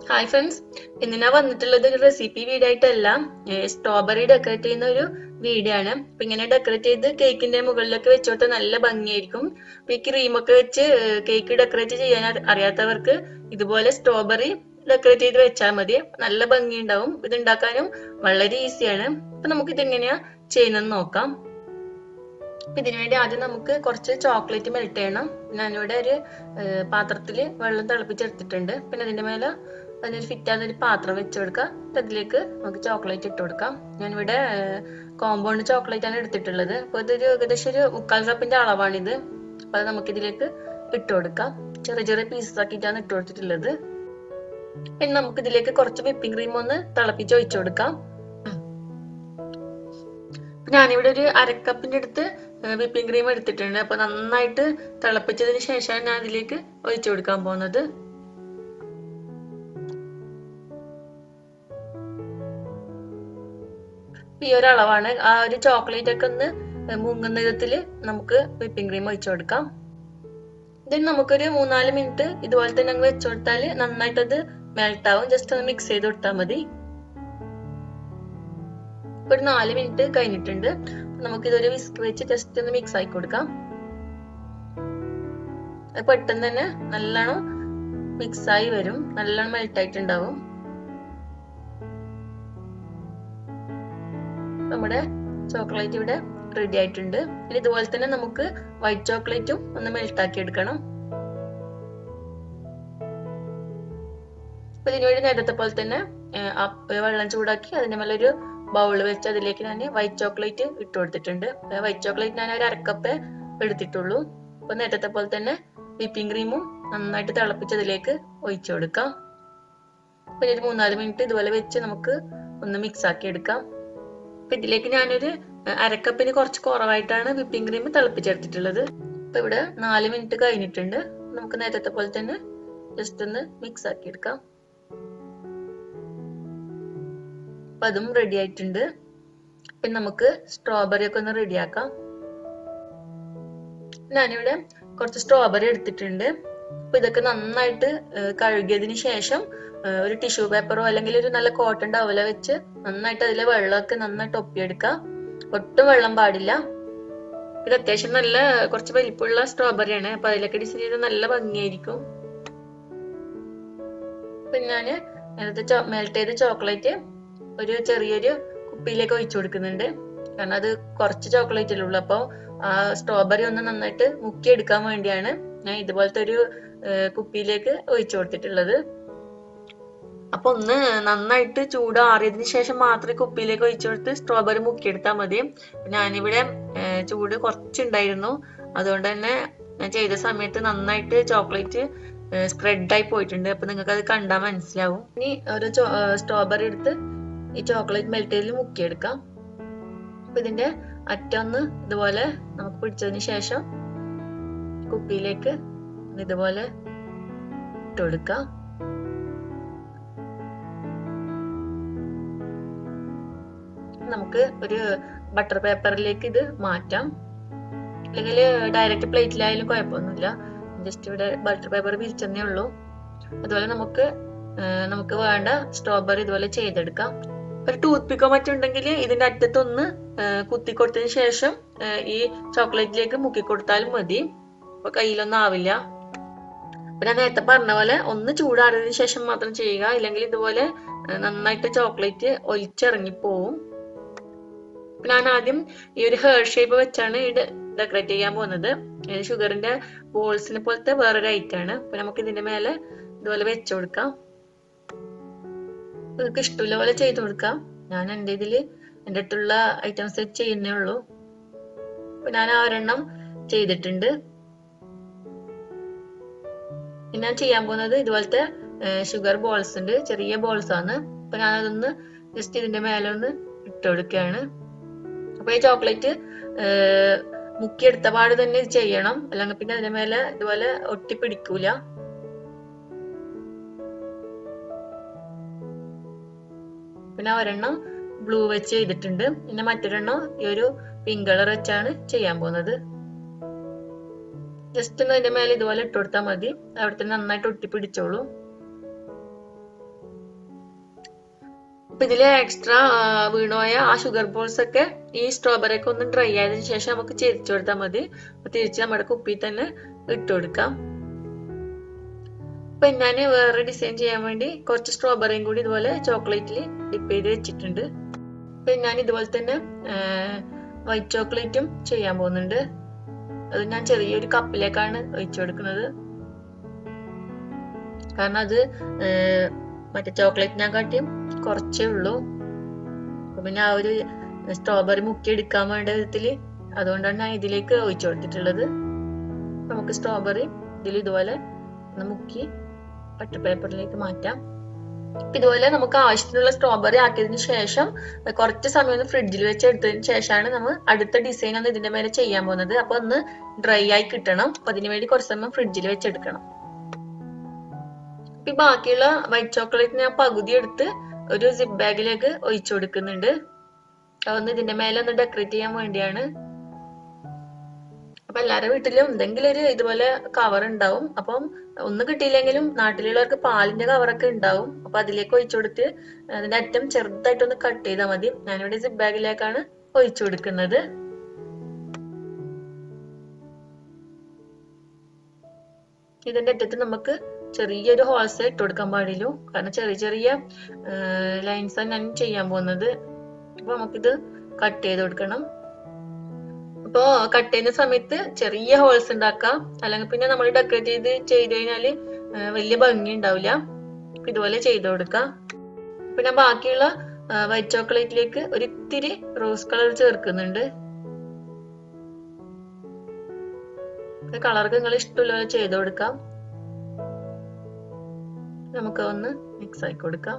hi friends ഇന്ന് ഞാൻ വന്നിട്ടുള്ളത് ഒരു റെസിപ്പി വീഡിയോ ആയിട്ടല്ല സ്ട്രോബെറി ഡെക്കറേറ്റ് ചെയ്യുന്ന ഒരു വീഡിയോ ആണ് അപ്പൊ ഇങ്ങനെ ഡെക്കറേറ്റ് ചെയ്ത് കേക്കിന്റെ മുകളിലൊക്കെ വെച്ചോട്ട് നല്ല ഭംഗിയായിരിക്കും അപ്പൊ ഈ ക്രീമൊക്കെ വെച്ച് കേക്ക് ഡെക്കറേറ്റ് ചെയ്യാൻ അറി- അറിയാത്തവർക്ക് ഇതുപോലെ സ്ട്രോബെറി ഡെക്കറേറ്റ് ചെയ്ത് വെച്ചാൽ മതി നല്ല ഭംഗി ഉണ്ടാവും ഇത് ഉണ്ടാക്കാനും വളരെ ഈസിയാണ് അപ്പൊ നമുക്ക് ഇതെങ്ങനെയാ ചെയ്യുന്നത് നോക്കാം അപ്പൊ ഇതിനു വേണ്ടി ആദ്യം നമുക്ക് കുറച്ച് ചോക്ലേറ്റ് മെൽറ്റ് ചെയ്യണം ഞാനിവിടെ ഒരു പാത്രത്തിൽ വെള്ളം തിളപ്പിച്ചെടുത്തിട്ടുണ്ട് പിന്നെ അതിന്റെ മേലെ അതിനൊരു ഫിറ്റ് ആകുന്ന ഒരു പാത്രം വെച്ച് കൊടുക്കുക എന്നിട്ട് അതിലേക്ക് നമുക്ക് ചോക്ലേറ്റ് ഇട്ട് കൊടുക്കാം ഞാനിവിടെ കോമ്പൗണ്ട് ചോക്ലേറ്റ് ആണ് എടുത്തിട്ടുള്ളത് അപ്പൊ ഇതൊരു ഏകദേശം ഒരു മുക്കാൽ കപ്പിന്റെ അളവാണിത് അപ്പൊ അത് നമുക്ക് ഇതിലേക്ക് ഇട്ട് കൊടുക്കാം ചെറിയ ചെറിയ പീസസ് ആക്കിയിട്ടാണ് ഇട്ട് കൊടുത്തിട്ടുള്ളത് പിന്നെ നമുക്ക് ഇതിലേക്ക് കുറച്ച് വിപ്പിംഗ് ക്രീം ഒന്ന് തിളപ്പിച്ച് ഒഴിച്ചു കൊടുക്കാം അപ്പൊ ഞാനിവിടെ ഒരു അരക്കപ്പിന്റെ അടുത്ത് വിപ്പിംഗ് ക്രീം എടുത്തിട്ടുണ്ട് അപ്പൊ നന്നായിട്ട് തിളപ്പിച്ചതിന് ശേഷമാണ് ഞാൻ അതിലേക്ക് ഒഴിച്ചു കൊടുക്കാൻ പോകുന്നത് ഈ ഒരു അളവാണ് ആ ഒരു ചോക്ലേറ്റ് ഒക്കെ ഒന്ന് മുങ്ങുന്ന വിധത്തില് നമുക്ക് വിപ്പിംഗ് ക്രീം ഒഴിച്ചു കൊടുക്കാം ഇതിന് നമുക്കൊരു മൂന്നാല് മിനിറ്റ് ഇതുപോലെ തന്നെ അങ്ങ് വെച്ചു കൊടുത്താല് നന്നായിട്ട് അത് മെൽറ്റ് ആവും ജസ്റ്റ് ഒന്ന് മിക്സ് ചെയ്ത് കൊടുത്താൽ മതി ഒരു നാല് മിനിറ്റ് കഴിഞ്ഞിട്ടുണ്ട് നമുക്ക് ഇതൊരു വിസ്ക് വെച്ച് ജസ്റ്റ് ഒന്ന് മിക്സ് ആക്കി കൊടുക്കാം അത് പെട്ടെന്ന് തന്നെ നല്ലോണം മിക്സ് ആയി വരും നല്ലോണം മെൽറ്റ് ആയിട്ടുണ്ടാവും നമ്മുടെ ചോക്ലേറ്റ് ഇവിടെ റെഡി ആയിട്ടുണ്ട് ഇനി ഇതുപോലെ തന്നെ നമുക്ക് വൈറ്റ് ചോക്ലേറ്റും ഒന്ന് മെൽറ്റ് ആക്കി എടുക്കണം അപ്പൊ ഇതിനുവേണ്ടി നേരത്തെ പോലെ തന്നെ വെള്ളം ചൂടാക്കി അതിന്റെ മേലെ ഒരു ബൗൾ വെച്ച് അതിലേക്ക് ഞാൻ വൈറ്റ് ചോക്ലേറ്റ് ഇട്ട് കൊടുത്തിട്ടുണ്ട് വൈറ്റ് ചോക്ലേറ്റ് ഞാൻ ഒരു അരക്കപ്പേ എടുത്തിട്ടുള്ളൂ അപ്പൊ നേരത്തെ പോലെ തന്നെ വിപ്പിംഗ് ക്രീമും നന്നായിട്ട് തിളപ്പിച്ച് അതിലേക്ക് ഒഴിച്ചു കൊടുക്കാം പിന്നെ ഒരു മൂന്നാല് മിനിറ്റ് ഇതുപോലെ വെച്ച് നമുക്ക് ഒന്ന് മിക്സ് ആക്കി എടുക്കാം അപ്പൊ ഇതിലേക്ക് ഞാനൊരു അരക്കപ്പിന് കുറച്ച് കുറവായിട്ടാണ് വിപ്പിംഗ് ക്രീം തിളപ്പിച്ചെടുത്തിട്ടുള്ളത് അപ്പൊ ഇവിടെ നാല് മിനിറ്റ് കഴിഞ്ഞിട്ടുണ്ട് നമുക്ക് നേരത്തെ പോലെ തന്നെ ജസ്റ്റ് ഒന്ന് മിക്സ് ആക്കി എടുക്കാം അപ്പൊ അതും റെഡി ആയിട്ടുണ്ട് പിന്നെ നമുക്ക് സ്ട്രോബെറി ഒക്കെ ഒന്ന് റെഡിയാക്കാം ഞാനിവിടെ കുറച്ച് സ്ട്രോബെറി എടുത്തിട്ടുണ്ട് അപ്പൊ ഇതൊക്കെ നന്നായിട്ട് കഴുകിയതിന് ശേഷം ഒരു ടിഷ്യൂ പേപ്പറോ അല്ലെങ്കിൽ ഒരു നല്ല കോട്ടൺ ടവല വെച്ച് നന്നായിട്ട് അതിലെ വെള്ളമൊക്കെ നന്നായിട്ട് ഒപ്പിയെടുക്കാം ഒട്ടും വെള്ളം പാടില്ല ഇത് അത്യാവശ്യം നല്ല കുറച്ച് വലിപ്പമുള്ള സ്ട്രോബെറിയാണ് അപ്പൊ അതിലൊക്കെ ഡിസൈൻ ചെയ്ത് നല്ല ഭംഗിയായിരിക്കും പിന്നെ ഞാന് നേരത്തെ മെൽറ്റ് ചെയ്ത ചോക്ലേറ്റ് ഒരു ചെറിയൊരു കുപ്പിയിലേക്ക് ഒഴിച്ചു കൊടുക്കുന്നുണ്ട് കാരണം അത് കുറച്ച് ചോക്ലേറ്റ് ഉള്ളൂ അപ്പോൾ ആ സ്ട്രോബെറി ഒന്ന് നന്നായിട്ട് മുക്കിയെടുക്കാൻ വേണ്ടിയാണ് ഞാൻ ഇതുപോലത്തെ ഒരു കുപ്പിയിലേക്ക് ഒഴിച്ചു കൊടുത്തിട്ടുള്ളത് അപ്പൊ ഒന്ന് നന്നായിട്ട് ചൂടാറിയതിന് ശേഷം മാത്രമേ കുപ്പിയിലേക്ക് ഒഴിച്ചു കൊടുത്ത് സ്ട്രോബെറി മുക്കിയെടുത്താൽ മതി ഞാനിവിടെ ചൂട് കുറച്ചുണ്ടായിരുന്നു അതുകൊണ്ട് തന്നെ ഞാൻ ചെയ്ത സമയത്ത് നന്നായിട്ട് ചോക്ലേറ്റ് സ്പ്രെഡായി പോയിട്ടുണ്ട് അപ്പൊ നിങ്ങൾക്ക് അത് കണ്ടാൽ മനസ്സിലാവും ഇനി ഒരു സ്ട്രോബെറി എടുത്ത് ഈ ചോക്ലേറ്റ് മെൽറ്റേജിൽ മുക്കിയെടുക്കാം അപ്പൊ ഇതിന്റെ അറ്റൊന്ന് ഇതുപോലെ നമുക്ക് പിടിച്ചതിന് ശേഷം കുപ്പിയിലേക്ക് ഇതുപോലെ ഇട്ട് കൊടുക്കാം നമുക്ക് ഒരു ബട്ടർ പേപ്പറിലേക്ക് ഇത് മാറ്റാം അല്ലെങ്കിൽ ഡയറക്റ്റ് പ്ലേറ്റിലായാലും കുഴപ്പമൊന്നുമില്ല ജസ്റ്റ് ഇവിടെ ബട്ടർ പേപ്പർ വിരിച്ചെന്നേ ഉള്ളൂ അതുപോലെ നമുക്ക് നമുക്ക് വേണ്ട സ്ട്രോബെറി ഇതുപോലെ ചെയ്തെടുക്കാം ഒരു ടൂത്ത് പിക്കോ മറ്റുണ്ടെങ്കിൽ ഇതിന്റെ അറ്റത്തൊന്ന് കുത്തി കൊടുത്തതിന് ശേഷം ഈ ചോക്ലേറ്റിലേക്ക് മുക്കി കൊടുത്താലും മതി അപ്പൊ കയ്യിലൊന്നും ആവില്ല അപ്പൊ ഞാൻ നേരത്തെ പറഞ്ഞ പോലെ ഒന്ന് ചൂടാറിയതിനു ശേഷം മാത്രം ചെയ്യുക ഇല്ലെങ്കിൽ ഇതുപോലെ നന്നായിട്ട് ചോക്ലേറ്റ് ഒലിച്ചിറങ്ങിപ്പോവും ഞാൻ ആദ്യം ഈ ഒരു ഹെയർ ഷേപ്പ് വെച്ചാണ് ഇത് ഡെക്കറേറ്റ് ചെയ്യാൻ പോകുന്നത് ഷുഗറിന്റെ ബോൾസിനെ പോലത്തെ വേറൊരു ഐറ്റം ആണ് അപ്പൊ നമുക്ക് ഇതിന്റെ മേലെ ഇതുപോലെ വെച്ചു കൊടുക്കാം നിങ്ങൾക്ക് ഇഷ്ടമുള്ള പോലെ ചെയ്തു കൊടുക്കാം ഞാൻ എൻ്റെ ഇതില് എൻ്റെ അടുത്തുള്ള ഐറ്റംസ് ചെയ്യുന്നേ ഉള്ളൂ അപ്പൊ ഞാൻ ആ ഒരെണ്ണം ചെയ്തിട്ടുണ്ട് പിന്നെ ഞാൻ ചെയ്യാൻ പോകുന്നത് ഇതുപോലത്തെ ഷുഗർ ബോൾസ് ഉണ്ട് ചെറിയ ബോൾസ് ആണ് അപ്പൊ ഞാൻ അതൊന്ന് ജസ്റ്റ് ഇതിന്റെ മേലെ ഒന്ന് ഇട്ട് കൊടുക്കുകയാണ് അപ്പൊ ഈ ചോക്ലേറ്റ് മുക്കിയെടുത്ത പാട് തന്നെ ഇത് ചെയ്യണം അല്ലെങ്കിൽ പിന്നെ അതിന്റെ മേലെ ഇതുപോലെ ഒട്ടിപ്പിടിക്കൂല പിന്നെ ഒരെണ്ണം ബ്ലൂ വെച്ച് ചെയ്തിട്ടുണ്ട് പിന്നെ മറ്റൊരെണ്ണം ഈ ഒരു പിങ്ക് കളർ വെച്ചാണ് ചെയ്യാൻ പോകുന്നത് ജസ്റ്റ് ഒന്ന് അതിന്റെ മേലെ ഇതുപോലെ ഇട്ട് കൊടുത്താൽ മതി അവിടെ തന്നെ നന്നായിട്ട് ഒട്ടിപ്പിടിച്ചോളൂ അപ്പൊ ഇതില് എക്സ്ട്രാ വീണുപോയ ആ ഷുഗർ ബോൾസ് ഒക്കെ ഈ സ്ട്രോബെറി ഒക്കെ ഒന്ന് ഡ്രൈ ആയതിനു ശേഷം നമുക്ക് തിരിച്ചു കൊടുത്താൽ മതി അപ്പൊ തിരിച്ച് നമ്മുടെ കുപ്പിയിൽ തന്നെ ഇട്ട് കൊടുക്കാം അപ്പൊ ഞാൻ വേറെ ഡിസൈൻ ചെയ്യാൻ വേണ്ടി കുറച്ച് സ്ട്രോബെറിയും കൂടി ഇതുപോലെ ചോക്ലേറ്റിൽ ഡിപ്പ് ചെയ്ത് വെച്ചിട്ടുണ്ട് അപ്പൊ ഞാൻ ഇതുപോലെ തന്നെ വൈറ്റ് ചോക്ലേറ്റും ചെയ്യാൻ പോകുന്നുണ്ട് അത് ഞാൻ ചെറിയൊരു കപ്പിലേക്കാണ് ഒഴിച്ചു കൊടുക്കുന്നത് കാരണം അത് മറ്റേ ചോക്ലേറ്റിനെക്കാട്ടിയും കുറച്ചേ ഉള്ളൂ അപ്പൊ പിന്നെ ആ ഒരു സ്ട്രോബെറി മുക്കി എടുക്കാൻ വേണ്ട വിധത്തില് അതുകൊണ്ടാണ് ഞാൻ ഇതിലേക്ക് ഒഴിച്ചു കൊടുത്തിട്ടുള്ളത് നമുക്ക് സ്ട്രോബെറി ഇതിൽ ഇതുപോലെ ഒന്ന് മുക്കി ബട്ടർ പേപ്പറിലേക്ക് മാറ്റാം ഇതുപോലെ നമുക്ക് ആവശ്യത്തിനുള്ള സ്ട്രോബെറി ആക്കിയതിന് ശേഷം കുറച്ച് സമയം ഒന്ന് ഫ്രിഡ്ജിൽ വെച്ച് എടുത്തതിന് ശേഷമാണ് നമ്മൾ അടുത്ത ഡിസൈൻ ഒന്ന് ഇതിന്റെ മേലെ ചെയ്യാൻ പോകുന്നത് അപ്പൊ ഒന്ന് ഡ്രൈ ആയി കിട്ടണം അപ്പൊ അതിനു വേണ്ടി കുറച്ച് സമയം ഫ്രിഡ്ജിൽ വെച്ചെടുക്കണം ഈ ബാക്കിയുള്ള വൈറ്റ് ചോക്ലേറ്റ് ഞാൻ പകുതി എടുത്ത് ഒരു സിപ്പ് ബാഗിലേക്ക് ഒഴിച്ചു കൊടുക്കുന്നുണ്ട് അതൊന്ന് ഇതിന്റെ മേലെ ഒന്ന് ഡെക്കറേറ്റ് ചെയ്യാൻ വേണ്ടിയാണ് അപ്പൊ എല്ലാവരുടെ വീട്ടിലും എന്തെങ്കിലും ഒരു ഇതുപോലെ കവർ ഉണ്ടാവും അപ്പം ഒന്നും കിട്ടിയില്ലെങ്കിലും നാട്ടിലുള്ളവർക്ക് പാലിന്റെ കവറൊക്കെ ഉണ്ടാവും അപ്പൊ അതിലേക്ക് ഒഴിച്ചു കൊടുത്ത് അതിന്റെ അറ്റം ചെറുതായിട്ടൊന്ന് കട്ട് ചെയ്താൽ മതി ഞാനിവിടെ സിപ്പ് ബാഗിലേക്കാണ് ഒഴിച്ചു കൊടുക്കുന്നത് ഇതിന്റെ അറ്റത്ത് നമുക്ക് ചെറിയൊരു ഹോൾസ് ഇട്ട് കൊടുക്കാൻ പാടില്ലു കാരണം ചെറിയ ചെറിയ ലൈൻസ് ആണ് ഞാൻ ചെയ്യാൻ പോകുന്നത് അപ്പൊ നമുക്കിത് കട്ട് ചെയ്ത് കൊടുക്കണം അപ്പോ കട്ട് ചെയ്യുന്ന സമയത്ത് ചെറിയ ഹോൾസ് ഉണ്ടാക്കാം അല്ലെങ്കിൽ പിന്നെ നമ്മൾ ഡെക്കറേറ്റ് ചെയ്ത് ചെയ്ത് കഴിഞ്ഞാല് വലിയ ഭംഗി ഉണ്ടാവില്ല ഇതുപോലെ ചെയ്ത് കൊടുക്കാം പിന്നെ ബാക്കിയുള്ള വൈറ്റ് ചോക്ലേറ്റിലേക്ക് ഒരു ഇത്തിരി റോസ് കളർ ചേർക്കുന്നുണ്ട് കളർക്ക് നിങ്ങൾ ഇഷ്ടമുള്ള ചെയ്ത് കൊടുക്കാം നമുക്ക് ഒന്ന് മിക്സ് ആക്കി കൊടുക്കാം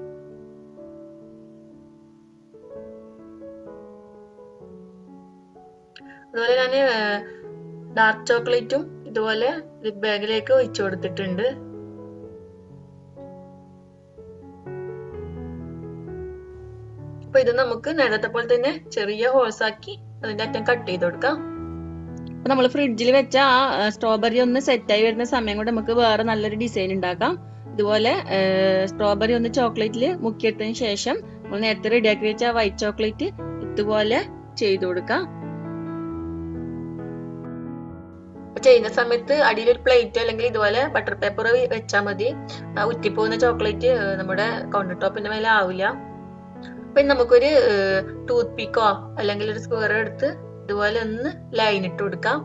അതുപോലെ ഞാൻ ഡാർക്ക് ചോക്ലേറ്റും ഇതുപോലെ ലിപ് ബാഗിലേക്ക് ഒഴിച്ചു കൊടുത്തിട്ടുണ്ട് അപ്പൊ ഇത് നമുക്ക് നേരത്തെ പോലെ തന്നെ ചെറിയ ഹോൾസ് ആക്കി അതിന്റെ അറ്റം കട്ട് ചെയ്ത് കൊടുക്കാം അപ്പൊ നമ്മൾ ഫ്രിഡ്ജിൽ വെച്ച ആ സ്ട്രോബെറി ഒന്ന് സെറ്റായി വരുന്ന സമയം കൊണ്ട് നമുക്ക് വേറെ നല്ലൊരു ഡിസൈൻ ഉണ്ടാക്കാം ഇതുപോലെ സ്ട്രോബെറി ഒന്ന് ചോക്ലേറ്റിൽ മുക്കിയെടുത്തതിന് ശേഷം നമ്മൾ നേരത്തെ റെഡിയാക്കി വെച്ച വൈറ്റ് ചോക്ലേറ്റ് ഇതുപോലെ ചെയ്തു കൊടുക്കാം ചെയ്യുന്ന സമയത്ത് അടിയിൽ ഒരു പ്ലേറ്റോ അല്ലെങ്കിൽ ഇതുപോലെ ബട്ടർ പേപ്പർ വെച്ചാൽ മതി ഉറ്റിപ്പോകുന്ന ചോക്ലേറ്റ് നമ്മുടെ കൗണ്ടർ ടോപ്പിന്റെ മേലെ ആവില്ല അപ്പൊ നമുക്കൊരു ടൂത്ത് പിക്കോ അല്ലെങ്കിൽ ഒരു സ്ക്വയർ എടുത്ത് ഇതുപോലെ ഒന്ന് ലൈൻ ഇട്ട് കൊടുക്കാം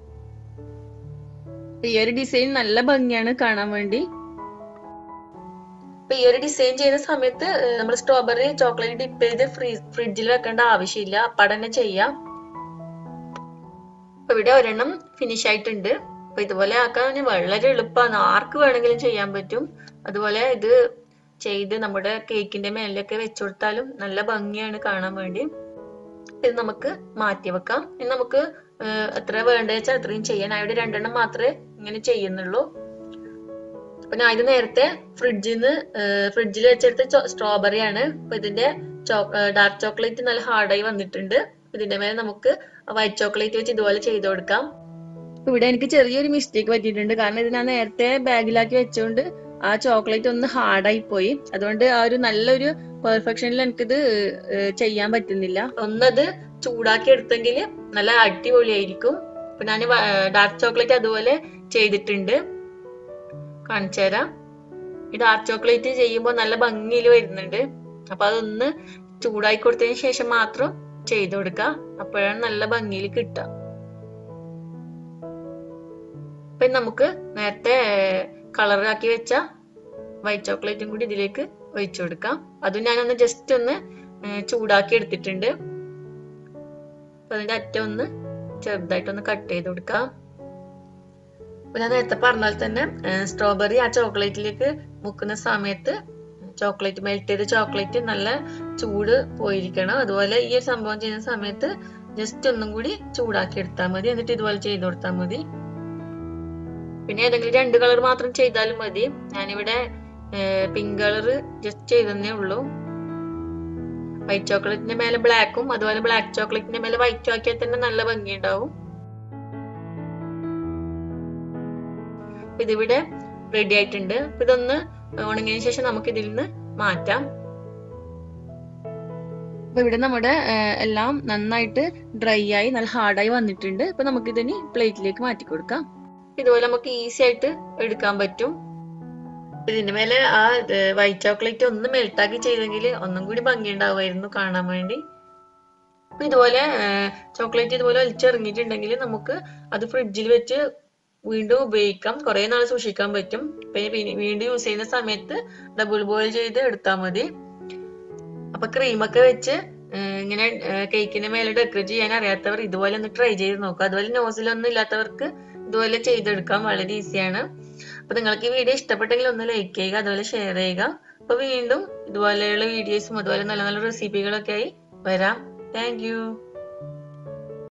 ഈ ഒരു ഡിസൈൻ നല്ല ഭംഗിയാണ് കാണാൻ വേണ്ടി അപ്പൊ ഈ ഒരു ഡിസൈൻ ചെയ്യുന്ന സമയത്ത് നമ്മൾ സ്ട്രോബെറി ചോക്ലേറ്റ് ഡിപ്പ് ചെയ്ത് ഫ്രിഡ്ജിൽ വെക്കേണ്ട ആവശ്യമില്ല അപ്പടന്നെ ചെയ്യാം അപ്പൊ ഇവിടെ ഒരെണ്ണം ഫിനിഷ് ആയിട്ടുണ്ട് അപ്പൊ ഇതുപോലെ ആക്കാൻ വളരെ എളുപ്പമാണ് ആർക്ക് വേണമെങ്കിലും ചെയ്യാൻ പറ്റും അതുപോലെ ഇത് ചെയ്ത് നമ്മുടെ കേക്കിന്റെ മേലൊക്കെ വെച്ചു കൊടുത്താലും നല്ല ഭംഗിയാണ് കാണാൻ വേണ്ടി ഇത് നമുക്ക് മാറ്റി വെക്കാം ഇനി നമുക്ക് എത്ര വേണ്ട വെച്ചാൽ അത്രയും ചെയ്യാൻ അവിടെ രണ്ടെണ്ണം മാത്രമേ ഇങ്ങനെ ചെയ്യുന്നുള്ളൂ അപ്പൊ ഞാൻ ഇത് നേരത്തെ ഫ്രിഡ്ജിൽ നിന്ന് ഫ്രിഡ്ജിൽ വെച്ചെടുത്ത സ്ട്രോബെറി ആണ് അപ്പൊ ഇതിന്റെ ഡാർക്ക് ചോക്ലേറ്റ് നല്ല ഹാർഡായി വന്നിട്ടുണ്ട് ഇതിന്റെ മേലെ നമുക്ക് വൈറ്റ് ചോക്ലേറ്റ് വെച്ച് ഇതുപോലെ ചെയ്ത് കൊടുക്കാം ഇവിടെ എനിക്ക് ചെറിയൊരു മിസ്റ്റേക്ക് പറ്റിയിട്ടുണ്ട് കാരണം ഇത് ഞാൻ നേരത്തെ ബാഗിലാക്കി വെച്ചുകൊണ്ട് ആ ചോക്ലേറ്റ് ഒന്ന് ഹാർഡായി പോയി അതുകൊണ്ട് ആ ഒരു നല്ലൊരു പെർഫെക്ഷനിൽ എനിക്കിത് ചെയ്യാൻ പറ്റുന്നില്ല ഒന്നത് ചൂടാക്കി എടുത്തെങ്കിൽ നല്ല അടിപൊളിയായിരിക്കും അപ്പൊ ഞാൻ ഡാർക്ക് ചോക്ലേറ്റ് അതുപോലെ ചെയ്തിട്ടുണ്ട് കാണിച്ചു തരാം ഈ ഡാർക്ക് ചോക്ലേറ്റ് ചെയ്യുമ്പോൾ നല്ല ഭംഗിയിൽ വരുന്നുണ്ട് അപ്പൊ അതൊന്ന് ചൂടാക്കി കൊടുത്തതിന് ശേഷം മാത്രം ചെയ്തു കൊടുക്കുക അപ്പോഴാണ് നല്ല ഭംഗിയിൽ കിട്ടുക അപ്പൊ നമുക്ക് നേരത്തെ കളറാക്കി വെച്ച വൈറ്റ് ചോക്ലേറ്റും കൂടി ഇതിലേക്ക് ഒഴിച്ചു കൊടുക്കാം അതും ഞാനൊന്ന് ജസ്റ്റ് ഒന്ന് ചൂടാക്കി എടുത്തിട്ടുണ്ട് അപ്പൊ അതിന്റെ അറ്റം ഒന്ന് ചെറുതായിട്ടൊന്ന് കട്ട് ചെയ്ത് കൊടുക്കാം അപ്പൊ ഞാൻ നേരത്തെ പറഞ്ഞാൽ തന്നെ സ്ട്രോബെറി ആ ചോക്ലേറ്റിലേക്ക് മുക്കുന്ന സമയത്ത് ചോക്ലേറ്റ് മെൽറ്റ് ചെയ്ത ചോക്ലേറ്റ് നല്ല ചൂട് പോയിരിക്കണം അതുപോലെ ഈ ഒരു സംഭവം ചെയ്യുന്ന സമയത്ത് ജസ്റ്റ് ഒന്നും കൂടി ചൂടാക്കി എടുത്താൽ മതി എന്നിട്ട് ഇതുപോലെ ചെയ്ത് കൊടുത്താൽ മതി പിന്നെ ഏതെങ്കിലും രണ്ട് കളർ മാത്രം ചെയ്താലും മതി ഞാനിവിടെ പിങ്ക് കളർ ജസ്റ്റ് ചെയ്തതേ ഉള്ളൂ വൈറ്റ് ചോക്ലേറ്റിന്റെ മേലെ ബ്ലാക്കും അതുപോലെ ബ്ലാക്ക് ചോക്ലേറ്റിന്റെ മേലെ വൈറ്റും ആക്കിയാൽ തന്നെ നല്ല ഭംഗി ഉണ്ടാവും ഇതിവിടെ റെഡി ആയിട്ടുണ്ട് ഇതൊന്ന് ഉണങ്ങിയതിനു ശേഷം നമുക്ക് ഇതിൽ നിന്ന് മാറ്റാം അപ്പൊ ഇവിടെ നമ്മുടെ ഏഹ്, എല്ലാം നന്നായിട്ട് ഡ്രൈ ആയി നല്ല ഹാർഡായി വന്നിട്ടുണ്ട് അപ്പൊ നമുക്ക് ഇതിനി പ്ലേറ്റിലേക്ക് മാറ്റി കൊടുക്കാം ഇതുപോലെ നമുക്ക് ഈസി ആയിട്ട് എടുക്കാൻ പറ്റും ഇതിന്റെ മേലെ ആ വൈറ്റ് ചോക്ലേറ്റ് ഒന്ന് മെൽട്ടാക്കി ചെയ്തെങ്കിൽ ഒന്നും കൂടി ഭംഗിയുണ്ടാവുമായിരുന്നു കാണാൻ വേണ്ടി അപ്പൊ ഇതുപോലെ ചോക്ലേറ്റ് ഇതുപോലെ വലിച്ചിറങ്ങിയിട്ടുണ്ടെങ്കിൽ നമുക്ക് അത് ഫ്രിഡ്ജിൽ വെച്ച് വീണ്ടും ഉപയോഗിക്കാം കുറെ നാൾ സൂക്ഷിക്കാൻ പറ്റും പിന്നെ പിന്നെ വീണ്ടും യൂസ് ചെയ്യുന്ന സമയത്ത് ഡബിൾ ബോയിൽ ചെയ്ത് എടുത്താൽ മതി അപ്പൊ ക്രീമൊക്കെ വെച്ച് ഏഹ് ഇങ്ങനെ കേക്കിന്റെ മേലെ ഡെക്കറേറ്റ് ചെയ്യാൻ അറിയാത്തവർ ഇതുപോലെ ഒന്ന് ട്രൈ ചെയ്ത് നോക്കുക അതുപോലെ നോസിലൊന്നും ഇല്ലാത്തവർക്ക് ഇതുപോലെ ചെയ്തെടുക്കാൻ വളരെ ഈസിയാണ് അപ്പൊ നിങ്ങൾക്ക് ഈ വീഡിയോ ഇഷ്ടപ്പെട്ടെങ്കിൽ ഒന്ന് ലൈക്ക് ചെയ്യുക അതുപോലെ ഷെയർ ചെയ്യുക അപ്പൊ വീണ്ടും ഇതുപോലെയുള്ള വീഡിയോസും അതുപോലെ നല്ല നല്ല റെസിപ്പികളൊക്കെ ആയി വരാം താങ്ക് യു